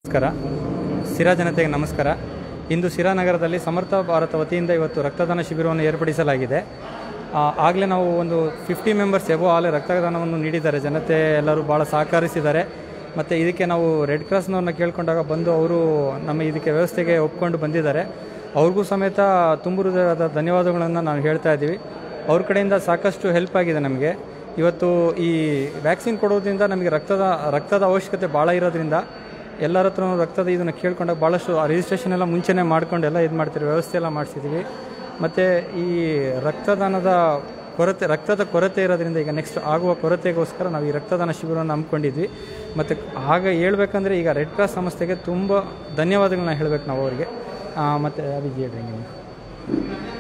ನಮಸ್ಕಾರ ಸಿರಾ ಜನತೆಗೆ ನಮಸ್ಕಾರ ಇಂದು ಸಿರಾ ನಗರದಲ್ಲಿ ಸಮರ್ಥ ಭಾರತ ವತಿಯಿಂದ ಇವತ್ತು ರಕ್ತದಾನ ಶಿಬಿರವನ್ನು ಏರ್ಪಡಿಸಲಾಗಿದೆ ಆಗಲೇ ನಾವು ಒಂದು ಫಿಫ್ಟಿ ಮೆಂಬರ್ಸ್ ಎಬೋ ಆಲೆ ರಕ್ತದಾನವನ್ನು ನೀಡಿದ್ದಾರೆ ಜನತೆ ಎಲ್ಲರೂ ಭಾಳ ಸಹಕರಿಸಿದ್ದಾರೆ ಮತ್ತು ಇದಕ್ಕೆ ನಾವು ರೆಡ್ ಕ್ರಾಸ್ನವ್ರನ್ನ ಕೇಳ್ಕೊಂಡಾಗ ಬಂದು ಅವರು ನಮ್ಮ ಇದಕ್ಕೆ ವ್ಯವಸ್ಥೆಗೆ ಒಪ್ಕೊಂಡು ಬಂದಿದ್ದಾರೆ ಅವ್ರಿಗೂ ಸಮೇತ ತುಂಬ ಹೃದಯದ ಧನ್ಯವಾದಗಳನ್ನು ನಾವು ಹೇಳ್ತಾ ಇದ್ದೀವಿ ಅವ್ರ ಕಡೆಯಿಂದ ಸಾಕಷ್ಟು ಹೆಲ್ಪ್ ಆಗಿದೆ ನಮಗೆ ಇವತ್ತು ಈ ವ್ಯಾಕ್ಸಿನ್ ಕೊಡೋದ್ರಿಂದ ನಮಗೆ ರಕ್ತದ ರಕ್ತದ ಅವಶ್ಯಕತೆ ಭಾಳ ಇರೋದ್ರಿಂದ ಎಲ್ಲರ ಹತ್ರ ರಕ್ತದ ಇದನ್ನು ಕೇಳ್ಕೊಂಡಾಗ ಭಾಳಷ್ಟು ರಿಜಿಸ್ಟ್ರೇಷನ್ ಎಲ್ಲ ಮುಂಚೆನೇ ಮಾಡ್ಕೊಂಡು ಎಲ್ಲ ಇದು ಮಾಡ್ತೀವಿ ವ್ಯವಸ್ಥೆ ಎಲ್ಲ ಮಾಡಿಸಿದ್ದೀವಿ ಮತ್ತು ಈ ರಕ್ತದಾನದ ಕೊರತೆ ರಕ್ತದ ಕೊರತೆ ಇರೋದ್ರಿಂದ ಈಗ ನೆಕ್ಸ್ಟ್ ಆಗುವ ಕೊರತೆಗೋಸ್ಕರ ನಾವು ಈ ರಕ್ತದಾನ ಶಿಬಿರವನ್ನು ಹಮ್ಮಿಕೊಂಡಿದ್ವಿ ಮತ್ತು ಆಗ ಹೇಳ್ಬೇಕಂದ್ರೆ ಈಗ ರೆಡ್ ಕ್ರಾಸ್ ಸಂಸ್ಥೆಗೆ ತುಂಬ ಧನ್ಯವಾದಗಳನ್ನ ಹೇಳಬೇಕು ನಾವು ಅವರಿಗೆ ಮತ್ತು ಅಭಿಜಿ ಹೇಳ್ರಿ ನೀವು